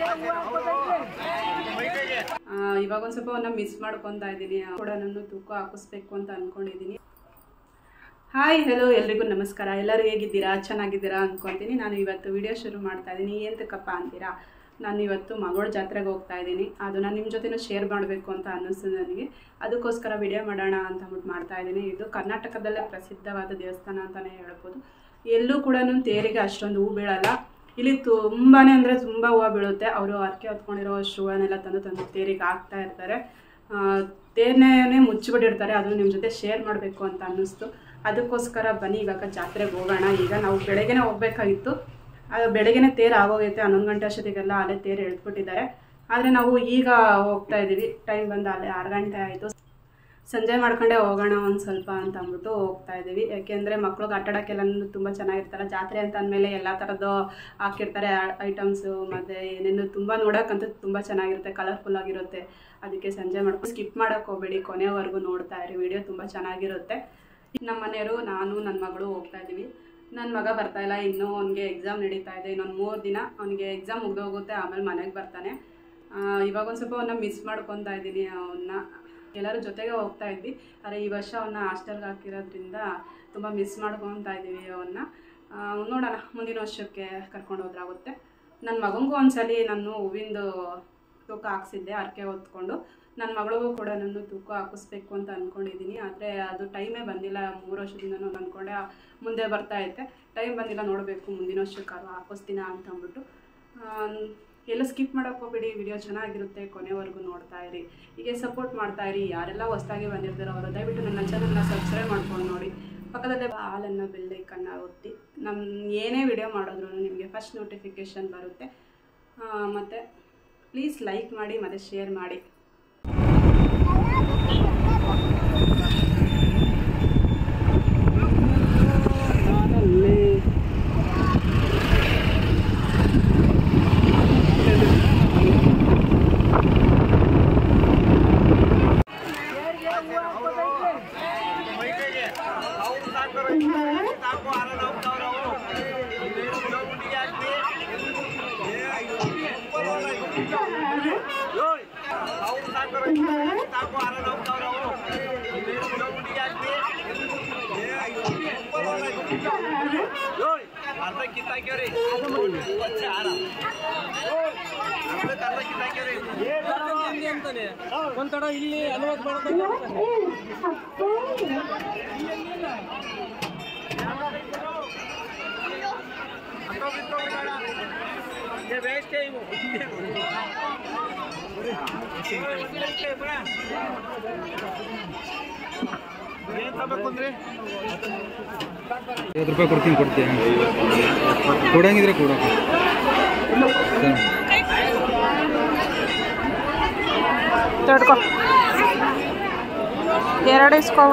ಆ, ಇವಾಗ ಒಂದು ಸ್ವಲ್ಪ ಅವನ್ನ ಮಿಸ್ ಮಾಡ್ಕೊತಾ ಇದ್ದೀನಿ ಕೂಡ ನಾನು ತೂಕ ಹಾಕಿಸ್ಬೇಕು ಅಂತ ಅನ್ಕೊಂಡಿದ್ದೀನಿ ಹಾಯ್ ಹೆಲೋ ಎಲ್ರಿಗೂ ನಮಸ್ಕಾರ ಎಲ್ಲರೂ ಹೇಗಿದ್ದೀರಾ ಚೆನ್ನಾಗಿದ್ದೀರಾ ಅಂದ್ಕೊತೀನಿ ನಾನು ಇವತ್ತು ವಿಡಿಯೋ ಶುರು ಮಾಡ್ತಾ ಇದ್ದೀನಿ ಎಂತಕ್ಕಪ್ಪ ಅಂತೀರಾ ನಾನು ಇವತ್ತು ಮಗಳ ಜಾತ್ರೆಗೆ ಹೋಗ್ತಾ ಇದ್ದೀನಿ ಅದನ್ನು ನಿಮ್ಮ ಜೊತೆನೂ ಶೇರ್ ಮಾಡಬೇಕು ಅಂತ ಅನ್ನಿಸ್ತು ನನಗೆ ಅದಕ್ಕೋಸ್ಕರ ವಿಡಿಯೋ ಮಾಡೋಣ ಅಂತ ಅಂದ್ಬಿಟ್ಟು ಮಾಡ್ತಾ ಇದ್ದೀನಿ ಇದು ಕರ್ನಾಟಕದಲ್ಲೇ ಪ್ರಸಿದ್ಧವಾದ ದೇವಸ್ಥಾನ ಅಂತಲೇ ಹೇಳ್ಬೋದು ಎಲ್ಲೂ ಕೂಡ ತೇರಿಗೆ ಅಷ್ಟೊಂದು ಹೂ ಬೀಳಲ್ಲ ಇಲ್ಲಿ ತುಂಬಾ ಅಂದರೆ ತುಂಬ ಹೂವು ಬೀಳುತ್ತೆ ಅವರು ಅರ್ಕೆ ಹೊತ್ಕೊಂಡಿರೋ ಅಷ್ಟು ಹೂವನ್ನೆಲ್ಲ ತಂದು ತಂದು ತೇರಿಗೆ ಹಾಕ್ತಾ ಇರ್ತಾರೆ ಆ, ತೇರ್ನೇ ಮುಚ್ಚಿಬಿಟ್ಟಿರ್ತಾರೆ ಅದು ನಿಮ್ಮ ಜೊತೆ ಶೇರ್ ಮಾಡಬೇಕು ಅಂತ ಅನ್ನಿಸ್ತು ಅದಕ್ಕೋಸ್ಕರ ಬನ್ನಿ ಇವಾಗ ಜಾತ್ರೆಗೆ ಹೋಗೋಣ ಈಗ ನಾವು ಬೆಳಗ್ಗೆನೇ ಹೋಗ್ಬೇಕಾಗಿತ್ತು ಅದು ಬೆಳಗ್ಗೆನೇ ತೇರು ಆಗೋಗೈತೆ ಹನ್ನೊಂದು ಗಂಟೆ ಅಷ್ಟೊತ್ತಿಗೆಲ್ಲ ಅಲ್ಲೇ ತೇರು ಎಳ್ದ್ಬಿಟ್ಟಿದ್ದಾರೆ ಆದರೆ ನಾವು ಈಗ ಹೋಗ್ತಾ ಇದ್ದೀವಿ ಟೈಮ್ ಬಂದು ಅಲ್ಲೇ ಆರು ಗಂಟೆ ಆಯಿತು ಸಂಜೆ ಮಾಡ್ಕೊಂಡೆ ಹೋಗೋಣ ಒಂದು ಸ್ವಲ್ಪ ಅಂತ ಅಂದ್ಬಿಟ್ಟು ಹೋಗ್ತಾ ಇದ್ದೀವಿ ಯಾಕೆಂದರೆ ಮಕ್ಳಿಗೆ ಆಟ ಆಡೋಕ್ಕೆಲ್ಲ ತುಂಬ ಚೆನ್ನಾಗಿರ್ತಾರೆ ಜಾತ್ರೆ ಅಂತ ಅಂದಮೇಲೆ ಎಲ್ಲ ಥರದ್ದು ಹಾಕಿರ್ತಾರೆ ಐಟಮ್ಸು ಮತ್ತು ಏನೇನು ತುಂಬ ನೋಡೋಕ್ಕಂತೂ ತುಂಬ ಚೆನ್ನಾಗಿರುತ್ತೆ ಕಲರ್ಫುಲ್ ಆಗಿರುತ್ತೆ ಅದಕ್ಕೆ ಸಂಜೆ ಮಾಡ್ಕೊಂಡು ಸ್ಕಿಪ್ ಮಾಡೋಕ್ಕೆ ಹೋಗಬೇಡಿ ಕೊನೆವರೆಗೂ ನೋಡ್ತಾ ಇರಿ ವಿಡಿಯೋ ತುಂಬ ಚೆನ್ನಾಗಿರುತ್ತೆ ನಮ್ಮ ಮನೆಯವರು ನಾನು ನನ್ನ ಮಗಳು ಹೋಗ್ತಾ ಇದ್ದೀವಿ ನನ್ನ ಮಗ ಬರ್ತಾ ಇಲ್ಲ ಇನ್ನೂ ಅವನಿಗೆ ಎಕ್ಸಾಮ್ ನಡೀತಾ ಇದೆ ಇನ್ನೊಂದು ಮೂರು ದಿನ ಅವನಿಗೆ ಎಕ್ಸಾಮ್ ಮುಗ್ದೋಗುತ್ತೆ ಆಮೇಲೆ ಮನೆಗೆ ಬರ್ತಾನೆ ಆ, ಇವಾಗ ಒಂದು ಸ್ವಲ್ಪ ಅವನ್ನ ಮಿಸ್ ಮಾಡ್ಕೊತಾ ಇದ್ದೀನಿ ಅವನ್ನ ಎಲ್ಲರೂ ಜೊತೆಗೆ ಹೋಗ್ತಾ ಇದ್ವಿ ಆದರೆ ಈ ವರ್ಷ ಅವನ್ನ ಹಾಸ್ಟೆಲ್ಗೆ ಹಾಕಿರೋದ್ರಿಂದ ತುಂಬ ಮಿಸ್ ಮಾಡ್ಕೊತಾ ಇದ್ದೀವಿ ಅವನ್ನ ಆ, ನೋಡೋಣ ಮುಂದಿನ ವರ್ಷಕ್ಕೆ ಕರ್ಕೊಂಡು ಹೋದ್ರಾಗುತ್ತೆ ನನ್ನ ಮಗನಿಗೂ ಒಂದ್ಸಲಿ ನಾನು ಹೂವಿಂದು ತೂಕ ಹಾಕ್ಸಿದ್ದೆ ಅರ್ಕೆ ಹೊತ್ಕೊಂಡು ನನ್ನ ಮಗಳಿಗೂ ಕೂಡ ನಾನು ತೂಕ ಹಾಕಿಸ್ಬೇಕು ಅಂತ ಅಂದ್ಕೊಂಡಿದ್ದೀನಿ ಆದರೆ ಅದು ಟೈಮೇ ಬಂದಿಲ್ಲ ಮೂರು ವರ್ಷದಿಂದನೂ ಅಂದ್ಕೊಂಡೆ ಆ, ಮುಂದೆ ಬರ್ತಾ ಐತೆ ಟೈಮ್ ಬಂದಿಲ್ಲ ನೋಡಬೇಕು ಮುಂದಿನ ವರ್ಷಕ್ಕೆ ಅದು ಹಾಕಿಸ್ತೀನ ಅಂತ ಅಂದ್ಬಿಟ್ಟು ಆಮ್, ಎಲ್ಲ ಸ್ಕಿಪ್ ಮಾಡೋಕೆ ಹೋಗ್ಬೇಡಿ ವಿಡಿಯೋ ಚೆನ್ನಾಗಿರುತ್ತೆ ಕೊನೆವರೆಗೂ ನೋಡ್ತಾ ಇರಿ ಹೀಗೆ ಸಪೋರ್ಟ್ ಮಾಡ್ತಾ ಇರಿ ಯಾರೆಲ್ಲ ಹೊಸ್ದಾಗಿ ಬಂದಿರ್ತಾರೋ ಅವರು ದಯವಿಟ್ಟು ನನ್ನ ಚಾನಲ್ನ ಸಬ್ಸ್ಕ್ರೈಬ್ ಮಾಡ್ಕೊಂಡು ನೋಡಿ ಪಕ್ಕದಲ್ಲೇ ಹಾಲನ್ನು ಬೆಲ್ಲೈಕನ್ನು ಒತ್ತಿ ನಮ್ಮ ಏನೇ ವಿಡಿಯೋ ಮಾಡಿದ್ರು ನಿಮಗೆ ಫಸ್ಟ್ ನೋಟಿಫಿಕೇಷನ್ ಬರುತ್ತೆ ಮತ್ತು ಪ್ಲೀಸ್ ಲೈಕ್ ಮಾಡಿ ಮತ್ತು ಶೇರ್ ಮಾಡಿ ಅರ್ಧ ಕಿತ್ತಾಕ್ಯವ್ರಿ ಆರ ಅರ್ಧಕ್ಕೆ ಅರ್ಧ ಕಿತ್ತಾಕ್ಯವ್ರಿ ಒಂಥರ ಇಲ್ಲಿ ಅಲವತ್ತು ಮಾಡ್ಕೊಂಡು ಬೇಸ್ಟೇ ಇವು ಏನ್ ತಗೋಬೇಕು ಅಂದ್ರೆ ಐವತ್ತು ರೂಪಾಯಿ ಕೊಡ್ತೀನಿ ಕೊಡ್ತೀನಿ ಕೊಡಂಗಿದ್ರೆ ಕೊಡು ತಡ್ಕೊ ಎರಡು ಇಸ್ಕೊ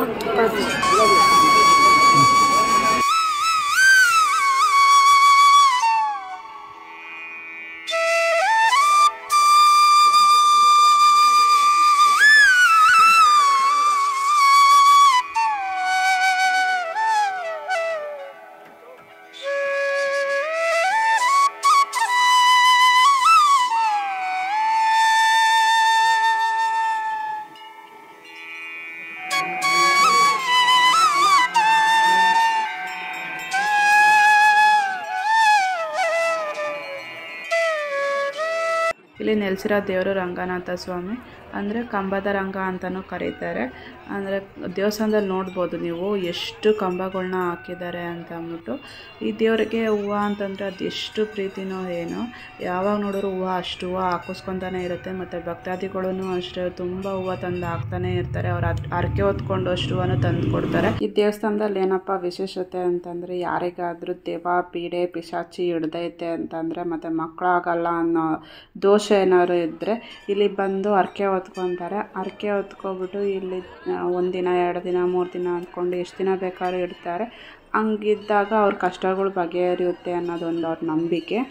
ಇಲ್ಲಿ ನೆಲೆಸಿರೋ ದೇವರು ರಂಗನಾಥ ಸ್ವಾಮಿ ಅಂದರೆ ಕಂಬದ ರಂಗ ಅಂತಲೂ ಕರೀತಾರೆ ಅಂದರೆ ದೇವಸ್ಥಾನದಲ್ಲಿ ನೋಡ್ಬೋದು ನೀವು ಎಷ್ಟು ಕಂಬಗಳನ್ನ ಹಾಕಿದ್ದಾರೆ ಅಂತ ಅಂದ್ಬಿಟ್ಟು ಈ ದೇವರಿಗೆ ಹೂವು ಅಂತಂದರೆ ಅದು ಎಷ್ಟು ಪ್ರೀತಿನೋ ಏನೋ ಯಾವಾಗ ನೋಡಿದ್ರು ಹೂವು ಅಷ್ಟು ಹೂವು ಹಾಕಿಸ್ಕೊತಾನೆ ಇರುತ್ತೆ ಮತ್ತು ಭಕ್ತಾದಿಗಳೂ ಅಷ್ಟೇ ತುಂಬ ಹೂವು ತಂದು ಹಾಕ್ತಾನೆ ಇರ್ತಾರೆ ಅವ್ರು ಅದ್ ಹರಕೆ ಹೊತ್ಕೊಂಡು ಅಷ್ಟು ಹೂವನ್ನು ತಂದು ಕೊಡ್ತಾರೆ ಈ ದೇವಸ್ಥಾನದಲ್ಲಿ ಏನಪ್ಪ ವಿಶೇಷತೆ ಅಂತಂದರೆ ಯಾರಿಗಾದರೂ ದೇವ ಪೀಡೆ ಪಿಶಾಚಿ ಹಿಡ್ದೈತೆ ಅಂತಂದರೆ ಮತ್ತು ಮಕ್ಕಳಾಗಲ್ಲ ಅನ್ನೋ ದೋಷ ಏನಾದ್ರು ಇದ್ದರೆ ಇಲ್ಲಿ ಬಂದು ಹರಕೆ ಹೊತ್ಕೊತಾರೆ ಹರಕೆ ಹೊತ್ಕೊಬಿಟ್ಟು ಇಲ್ಲಿ ಒಂದಿನ ಎರಡು ದಿನ ಮೂರು ದಿನ ಅಂದ್ಕೊಂಡು ಎಷ್ಟು ದಿನ ಬೇಕಾದ್ರೂ ಇಡ್ತಾರೆ ಹಂಗಿದ್ದಾಗ ಅವ್ರ ಕಷ್ಟಗಳು ಬಗೆಹರಿಯುತ್ತೆ ಅನ್ನೋದೊಂದು ಅವ್ರ ನಂಬಿಕೆ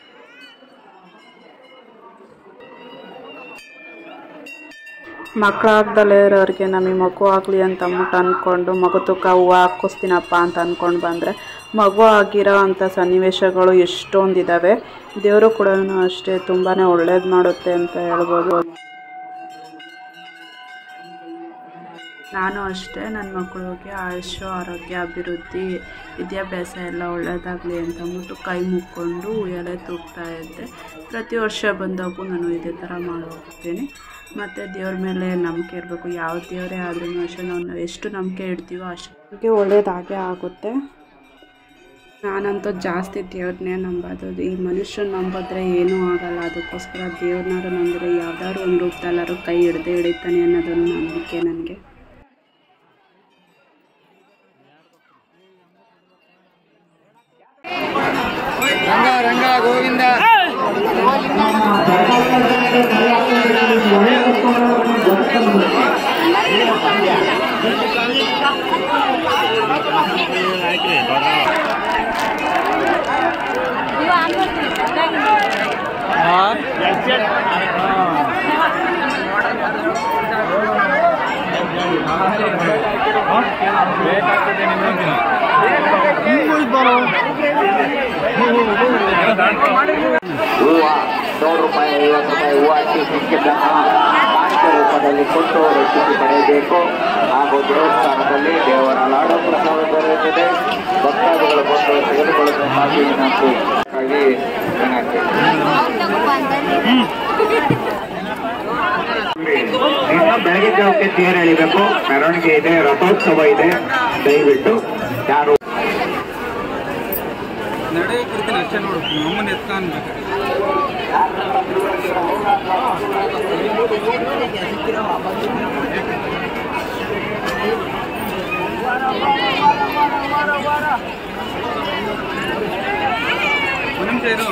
ಮಕ್ಕಳಾಗ್ದಲೇ ಇರೋರಿಗೆ ನಮಗೆ ಮಗು ಆಗಲಿ ಅಂತ ಅಂದ್ಬಿಟ್ಟು ಅಂದ್ಕೊಂಡು ಮಗು ತೂಕ ಹೂವು ಹಾಕಿಸ್ತೀನಪ್ಪ ಅಂತ ಅಂದ್ಕೊಂಡು ಬಂದರೆ ಮಗು ಆಗಿರೋ ಅಂಥ ಸನ್ನಿವೇಶಗಳು ಎಷ್ಟೊಂದಿದ್ದಾವೆ ದೇವರು ಕೂಡ ಅಷ್ಟೇ ತುಂಬಾ ಒಳ್ಳೇದು ಮಾಡುತ್ತೆ ಅಂತ ಹೇಳ್ಬೋದು ನಾನು ಅಷ್ಟೇ ನನ್ನ ಮಕ್ಕಳಿಗೆ ಆಯುಷ್ಯ ಆರೋಗ್ಯ ಅಭಿವೃದ್ಧಿ ವಿದ್ಯಾಭ್ಯಾಸ ಎಲ್ಲ ಒಳ್ಳೆಯದಾಗಲಿ ಅಂತ ಅಂದ್ಬಿಟ್ಟು ಕೈ ಮುಕ್ಕೊಂಡು ಎಲೆ ತೂಗ್ತಾ ಇದ್ದೆ ಪ್ರತಿ ವರ್ಷ ಬಂದಾಗೂ ನಾನು ಇದೇ ಥರ ಮಾಡಿ ಹೋಗ್ತೀನಿ ಮತ್ತು ದೇವ್ರ ಮೇಲೆ ನಂಬಿಕೆ ಇರಬೇಕು ಯಾವ ದೇವರೇ ಆದ್ರೂ ಅಷ್ಟೇ ನಾವು ಎಷ್ಟು ನಂಬಿಕೆ ಇಡ್ತೀವೋ ಅಷ್ಟಕ್ಕೆ ಒಳ್ಳೇದಾಗೇ ಆಗುತ್ತೆ ನಾನಂತೂ ಜಾಸ್ತಿ ದೇವ್ರನ್ನೇ ನಂಬೋದು ಈ ಮನುಷ್ಯನ ನಂಬಿದ್ರೆ ಏನೂ ಆಗಲ್ಲ ಅದಕ್ಕೋಸ್ಕರ ದೇವ್ರನ್ನಾರು ನಂಬಿದ್ರೆ ಯಾವ್ದಾದ್ರು ಒಂದು ರೂಪದಲ್ಲಾರು ಕೈ ಹಿಡ್ದೇ ಹಿಡಿತಾನೆ ಅನ್ನೋದೊಂದು ನಂಬಿಕೆ ನನಗೆ ರಂಗ ರಂಗ ಗೋವಿಂದ ಹೂವ ನೂರು ರೂಪಾಯಿ ಐವತ್ತು ರೂಪಾಯಿ ಹೂವು ಹಚ್ಚಿ ಸಿಕ್ಕಿದ್ದನ್ನು ಕಾಣಿಕೆ ರೂಪದಲ್ಲಿ ಕೊಟ್ಟು ರಚಿಸಿ ಪಡೆಯಬೇಕು ಹಾಗೂ ದೇವಸ್ಥಾನದಲ್ಲಿ ದೇವರ ಲಾಡು ಪ್ರಸಾದ ದೊರೆಯುತ್ತದೆ ಭಕ್ತಾದಿಗಳು ಬಂದು ತೆಗೆದುಕೊಳ್ಳಬೇಕಾಗಿ ವಿನಂತಿ ಹಾಗಾಗಿ ವಿನಂತಿ ಇನ್ನು ಬೆಳಗ್ಗೆ ಜಾವಕ್ಕೆ ತೇರು ಎಳಿಬೇಕು ಮೆರವಣಿಗೆ ಇದೆ ರಥೋತ್ಸವ ಇದೆ ದಯವಿಟ್ಟು ಯಾರು ನಡೆಯೋ ಕೊಡ್ತೀನಿ ಅಷ್ಟೇ ನೋಡು ನಮ್ಮನ್ನ ಎತ್ತ ಅನ್ಬೇಕು ಒಂದು ನಿಮಿಷ ಇರು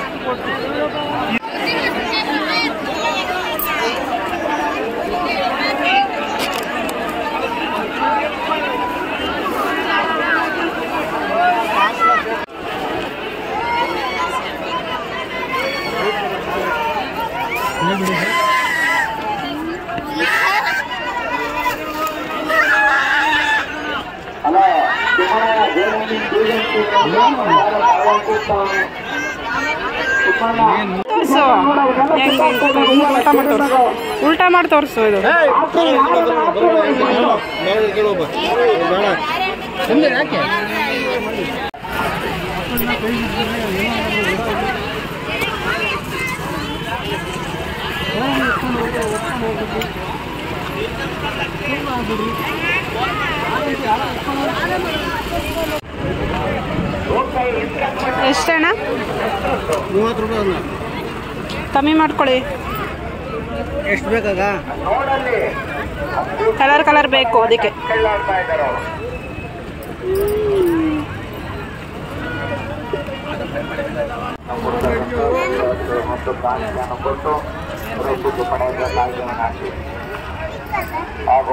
ಹಲೋ ಸುಮ್ಮನೆ ದೇವರಲ್ಲಿ ತೋರಿಸು ಉಲ್ಟಾ ಮಾಡಿ ತೋರಿಸು ಉಲ್ಟಾ ಮಾಡಿ ತೋರಿಸು ಇದು ಎಷ್ಟಣ್ಣ ಮೂವತ್ತು ರೂಪಾಯಿ ಅಲ್ಲ ಕಮ್ಮಿ ಮಾಡ್ಕೊಳ್ಳಿ ಎಷ್ಟು ಬೇಕಾಗ ಕಲರ್ ಕಲರ್ ಬೇಕು ಅದಕ್ಕೆ ಮತ್ತು ಕಾಣಿಕೆಯನ್ನು ಕೊಟ್ಟು ರಸೀದು ಪಡೆಯಬೇಕಾಗಿ ವಿನಂತಿ ಹಾಗೂ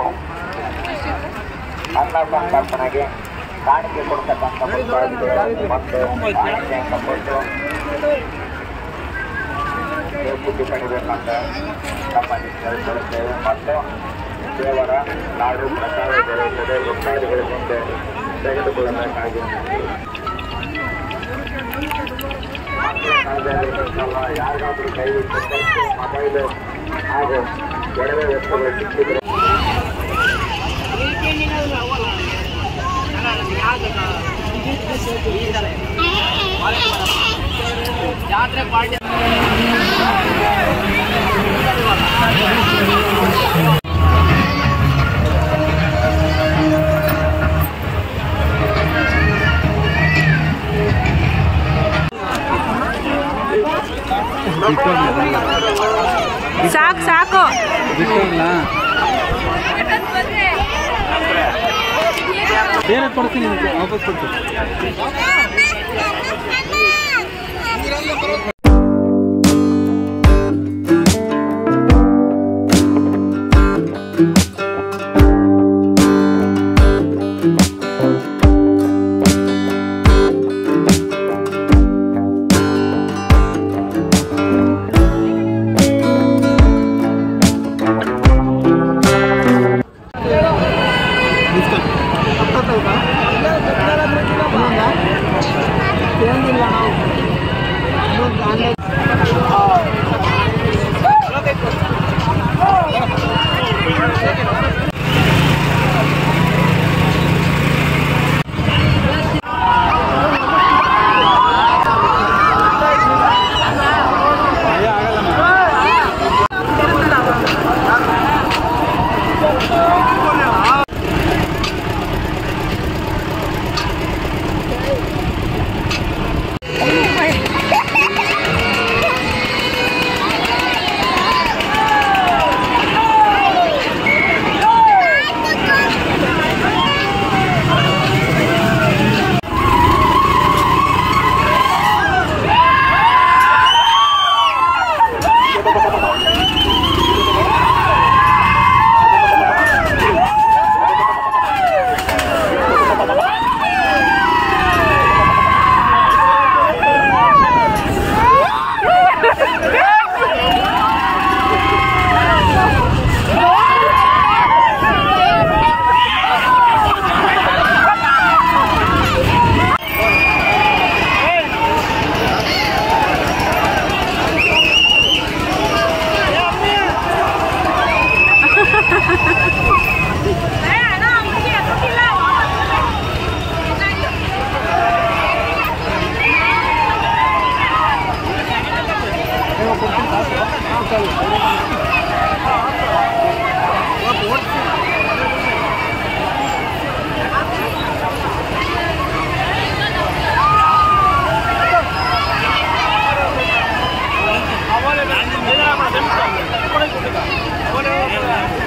ಅನ್ನ ಸಂತರ್ಪಣೆಗೆ ಕಾಣಿಕೆ ಕೊಡ್ತಕ್ಕಂಥ ಭಕ್ತಾದಿಗಳು ಮತ್ತು ಕಾಣಿಕೆಯನ್ನು ಕೊಟ್ಟು ರಸೀದು ಪಡಿಬೇಕಂತ ತಮ್ಮಲ್ಲಿ ಕೇಳಿಕೊಳ್ಳುತ್ತೇವೆ ಮತ್ತು ದೇವರ ನಾಡು ಪ್ರಸಾದ ದೊರೆಯುತ್ತದೆ ಭಕ್ತಾದಿಗಳ ಮುಂದೆ ತೆಗೆದುಕೊಳ್ಳಬೇಕಾಗಿ ಯಾರಿಗಾದ್ರೂ ಕೈಬಿಟ್ಟು ಮೊಬೈಲು ಹಾಗೂ ಒಡವೆ ವಸ್ತುಗಳು ಸಿಕ್ಕಿದ್ರೆ ಸಾಕು ಸಾಕು ಬಿಟ್ಟೋಗ್ಲ ಬೇರೆ ಕೊಡ್ತೀನಿ ಇದಕ್ಕೆ, ವಾಪಸ್ ಕೊಡ್ತೀನಿ ಅವನೇ